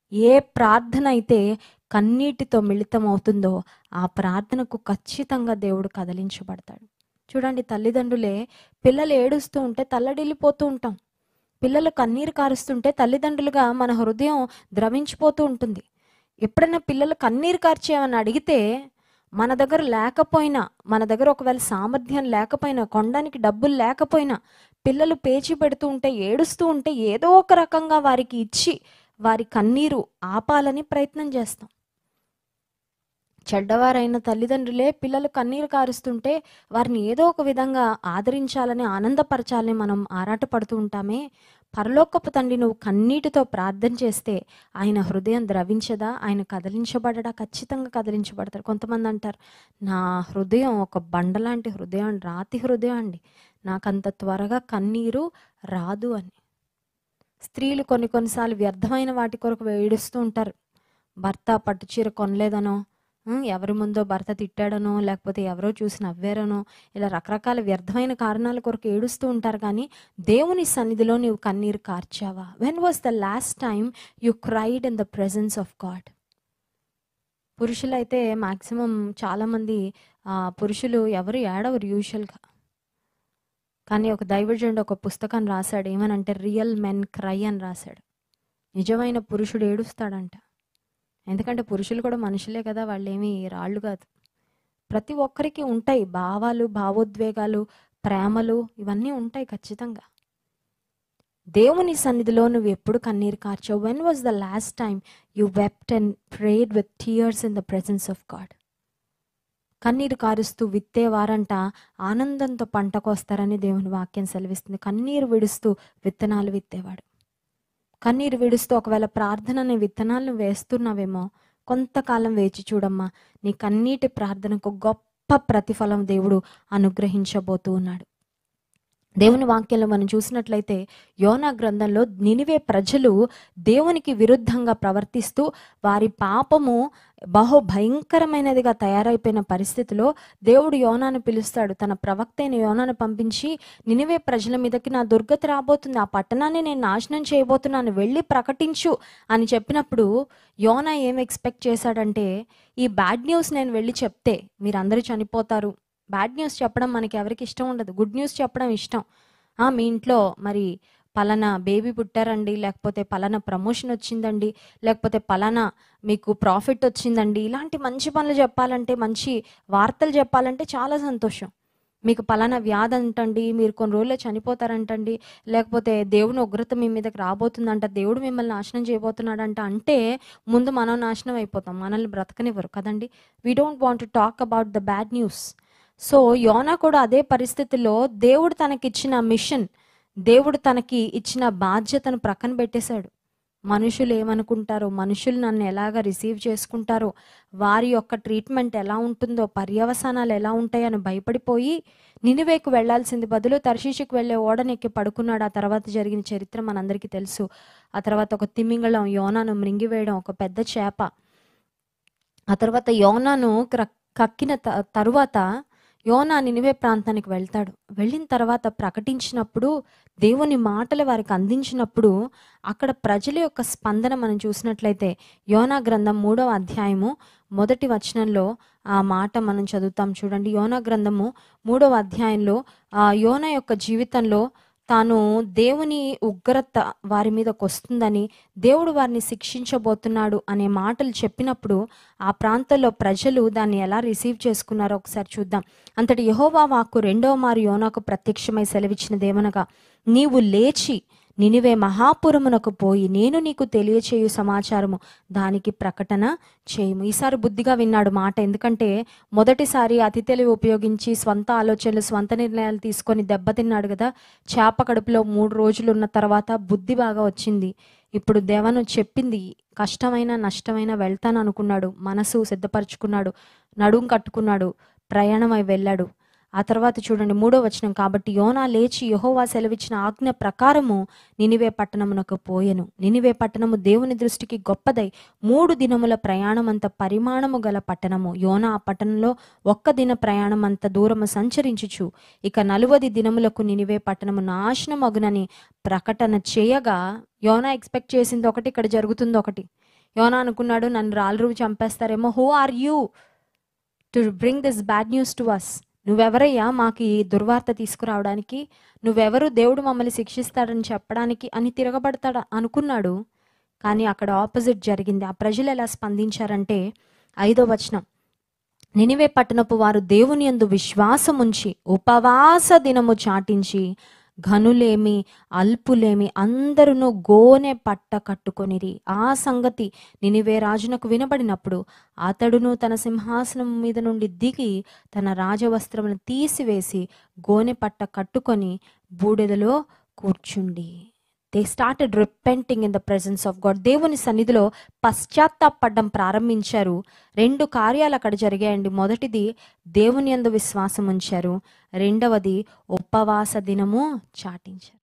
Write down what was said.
ఏ ప్రార్థన అయితే కన్నీటితో మిళితం అవుతుందో ఆ ప్రార్థనకు ఖచ్చితంగా దేవుడు కదిలించబడతాడు చూడండి తల్లిదండ్రులే పిల్లలు ఏడుస్తూ ఉంటే తల్లడిల్లిపోతూ ఉంటాం పిల్లలు కన్నీరు కారుస్తుంటే తల్లిదండ్రులుగా మన హృదయం ద్రవించిపోతూ ఉంటుంది ఎప్పుడైనా పిల్లలు కన్నీరు కార్చేయమని అడిగితే మన దగ్గర లేకపోయినా మన దగ్గర ఒకవేళ సామర్థ్యం లేకపోయినా కొనడానికి డబ్బులు లేకపోయినా పిల్లలు పేచి పెడుతూ ఉంటే ఏడుస్తూ ఉంటే ఏదో ఒక రకంగా వారికి ఇచ్చి వారి కన్నీరు ఆపాలని ప్రయత్నం చేస్తాం చెడ్డవారైన తల్లిదండ్రులే పిల్లలు కన్నీరు కారుస్తుంటే వారిని ఏదో ఒక విధంగా ఆదరించాలని ఆనందపరచాలని మనం ఆరాటపడుతూ ఉంటామే పరలోకపు తండ్రి నువ్వు కన్నీటితో ప్రార్థన చేస్తే ఆయన హృదయం ద్రవించదా ఆయన కదిలించబడడా ఖచ్చితంగా కదిలించబడతారు కొంతమంది అంటారు నా హృదయం ఒక బండలాంటి హృదయం రాతి హృదయం అండి నాకంత త్వరగా కన్నీరు రాదు అని స్త్రీలు కొన్ని కొన్నిసార్లు వ్యర్థమైన వాటి కొరకు ఏడుస్తూ ఉంటారు భర్త పట్టుచీర కొనలేదనో ఉం, ఎవరి ముందో భర్త తిట్టాడనో లేకపోతే ఎవరో చూసి నవ్వారనో ఇలా రకరకాల వ్యర్థమైన కారణాల కొరకు ఏడుస్తూ ఉంటారు కానీ దేవుని సన్నిధిలో నీవు కన్నీరు కార్చావా when was the last time you cried in the presence of God పురుషులైతే మ్యాక్సిమం చాలామంది ఆ, పురుషులు ఎవరు ఏడవరు యూజువల్గా కానీ ఒక దైవజనుడు ఒక పుస్తకం రాశాడు ఏమనంటే రియల్ మెన్ క్రై అని రాశాడు నిజమైన పురుషుడు ఏడుస్తాడంట ఎందుకంటే పురుషులు కూడా మనుషులే కదా వాళ్ళు ఏమీ రాళ్ళు కాదు ప్రతి ఒక్కరికి ఉంటాయి భావాలు భావోద్వేగాలు ప్రేమలు ఇవన్నీ ఉంటాయి ఖచ్చితంగా దేవుని సన్నిధిలో నువ్వు ఎప్పుడు కన్నీరు కార్చావు when was the last time you wept and prayed with tears in the presence of God కన్నీరు కారుస్తూ విత్తేవారంట ఆనందంతో పంటకు వస్తారని దేవుని వాక్యం సెలవిస్తుంది కన్నీరు విడుస్తూ విత్తనాలు విత్తేవాడు కన్నీరు విడుస్తూ ఒకవేళ ప్రార్థన అనే విత్తనాలను వేస్తున్నావేమో కొంతకాలం వేచి చూడమ్మా నీ కన్నీటి ప్రార్థనకు గొప్ప ప్రతిఫలం దేవుడు అనుగ్రహించబోతూ ఉన్నాడు దేవుని వాక్యంలో మనం చూసినట్లయితే యోనా గ్రంథంలో నినివే ప్రజలు దేవునికి విరుద్ధంగా ప్రవర్తిస్తూ వారి పాపము బహు భయంకరమైనదిగా తయారైపోయిన పరిస్థితిలో దేవుడు యోనాను పిలుస్తాడు తన ప్రవక్త అయిన యోనాను పంపించి నినివే ప్రజల మీదకి నా దుర్గతి రాబోతుంది ఆ పట్టణాన్ని నేను నాశనం చేయబోతున్నాను వెళ్ళి ప్రకటించు అని చెప్పినప్పుడు యోనా ఏం ఎక్స్పెక్ట్ చేశాడంటే ఈ బ్యాడ్ న్యూస్ నేను వెళ్ళి చెప్తే మీరందరూ చనిపోతారు బ్యాడ్ న్యూస్ చెప్పడం మనకి ఎవరికి ఇష్టం ఉండదు గుడ్ న్యూస్ చెప్పడం ఇష్టం ఆ, మీ ఇంట్లో మరి పలానా బేబీ పుట్టారండి లేకపోతే పలానా ప్రమోషన్ వచ్చిందండి లేకపోతే పలానా మీకు ప్రాఫిట్ వచ్చిందండి ఇలాంటి మంచి పనులు చెప్పాలంటే మంచి వార్తలు చెప్పాలంటే చాలా సంతోషం మీకు పలానా వ్యాధి అంటండి మీరు కొన్ని రోజుల్లో చనిపోతారంటండి లేకపోతే దేవుని ఉగ్రత మీ మీదకి రాబోతుందంట దేవుడు మిమ్మల్ని నాశనం చేయబోతున్నాడంట అంటే ముందు మనం నాశనం అయిపోతాం మనల్ని బ్రతకనివ్వరు కదండి we don't want to talk about the bad news so యోనా కూడా అదే పరిస్థితిలో దేవుడు తనకిచ్చిన మిషన్ దేవుడు తనకి ఇచ్చిన బాధ్యతను ప్రక్కన పెట్టేశాడు మనుషులు ఏమనుకుంటారో మనుషులు నన్ను ఎలాగ రిసీవ్ చేసుకుంటారో వారి యొక్క ట్రీట్మెంట్ ఎలా ఉంటుందో పర్యవసానాలు ఎలా ఉంటాయని భయపడిపోయి నినివేకు వెళ్లాల్సింది బదులు తర్షీషుకు వెళ్ళే ఓడనెక్కి పడుకున్నాడు ఆ తర్వాత జరిగిన చరిత్ర మనందరికీ తెలుసు ఆ తర్వాత ఒక తిమింగళం యోనాను మృంగివేయడం ఒక పెద్ద చేప ఆ తర్వాత యోనాను క్ర- కక్కిన త- తరువాత యోనా నినివే ప్రాంతానికి వెళ్తాడు వెళ్ళిన తర్వాత ప్రకటించినప్పుడు దేవుని మాటలు వారికి అందించినప్పుడు అక్కడ ప్రజల యొక్క స్పందన మనం చూసినట్లయితే యోనా గ్రంథం మూడవ అధ్యాయము మొదటి వచనంలో ఆ మాట మనం చదువుతాం చూడండి యోనా గ్రంథము మూడవ అధ్యాయంలో ఆ యోన యొక్క జీవితంలో తాను దేవుని ఉగ్రత వారి మీదకి వస్తుందని దేవుడు వారిని శిక్షించబోతున్నాడు అనే మాటలు చెప్పినప్పుడు ఆ ప్రాంతంలో ప్రజలు దాన్ని ఎలా రిసీవ్ చేసుకున్నారో ఒకసారి చూద్దాం అంతటి యహోవా వాక్కు రెండవ మారు యోనాకు ప్రత్యక్షమై సెలవిచ్చినదేమనగా నీవు లేచి నినివే మహాపురమునకు పోయి నేను నీకు తెలియచేయు సమాచారము దానికి ప్రకటన చేయము ఈసారి బుద్ధిగా విన్నాడు మాట ఎందుకంటే మొదటిసారి అతి తెలివి ఉపయోగించి స్వంత ఆలోచనలు స్వంత నిర్ణయాలు తీసుకొని దెబ్బతిన్నాడు కదా చేప కడుపులో మూడు రోజులు ఉన్న తర్వాత బుద్ధి బాగా వచ్చింది ఇప్పుడు దేవను చెప్పింది కష్టమైన నష్టమైన వెళ్తాను అనుకున్నాడు మనసు సిద్ధపరచుకున్నాడు నడుం కట్టుకున్నాడు ప్రయాణమై వెళ్ళాడు ఆ తర్వాత చూడండి మూడో వచనం కాబట్టి యోనా లేచి యెహోవా సెలవిచ్చిన ఆజ్ఞ ప్రకారము నినివే పట్టణమునకు పోయెను నినివే పట్టణము దేవుని దృష్టికి గొప్పదై మూడు దినముల ప్రయాణం అంత పరిమాణము గల పట్టణము యోనా ఆ పట్టణంలో ఒక్క దిన ప్రయాణం అంత దూరము సంచరించుచు ఇక నలువది దినములకు నినివే పట్టణము నాశనమగునని ప్రకటన చేయగా యోనా ఎక్స్పెక్ట్ చేసింది ఒకటి ఇక్కడ జరుగుతుంది ఒకటి యోనా అనుకున్నాడు నన్ను రాళ్ళు చంపేస్తారేమో who are you to bring this bad news to us నువ్వెవరయ్యా మాకు ఈ దుర్వార్త తీసుకురావడానికి నువ్వెవరు దేవుడు మమ్మల్ని శిక్షిస్తాడని చెప్పడానికి అని తిరగబడతాడు అనుకున్నాడు కానీ అక్కడ ఆపోజిట్ జరిగింది ఆ ప్రజలు ఎలా స్పందించారంటే ఐదో వచనం నినివే పట్టణపు వారు దేవుని యందు విశ్వాసం ఉంచి ఉపవాస దినము చాటించి ఘనులేమి అల్పులేమి అందరూ గోనె పట్ట కట్టుకొనిరి ఆ సంగతి నినివే రాజునకు వినబడినప్పుడు అతడును తన సింహాసనం మీద నుండి దిగి తన రాజవస్త్రమును తీసివేసి గోనె పట్ట కట్టుకొని బూడిదలో కూర్చుండి they started repenting in the presence of God దేవుని సన్నిధిలో పశ్చాత్తాపడడం ప్రారంభించారు రెండు కార్యాలు అక్కడ జరిగాయండి మొదటిది దేవుని యందు విశ్వాసం ఉంచారు రెండవది ఉపవాస దినము చాటించారు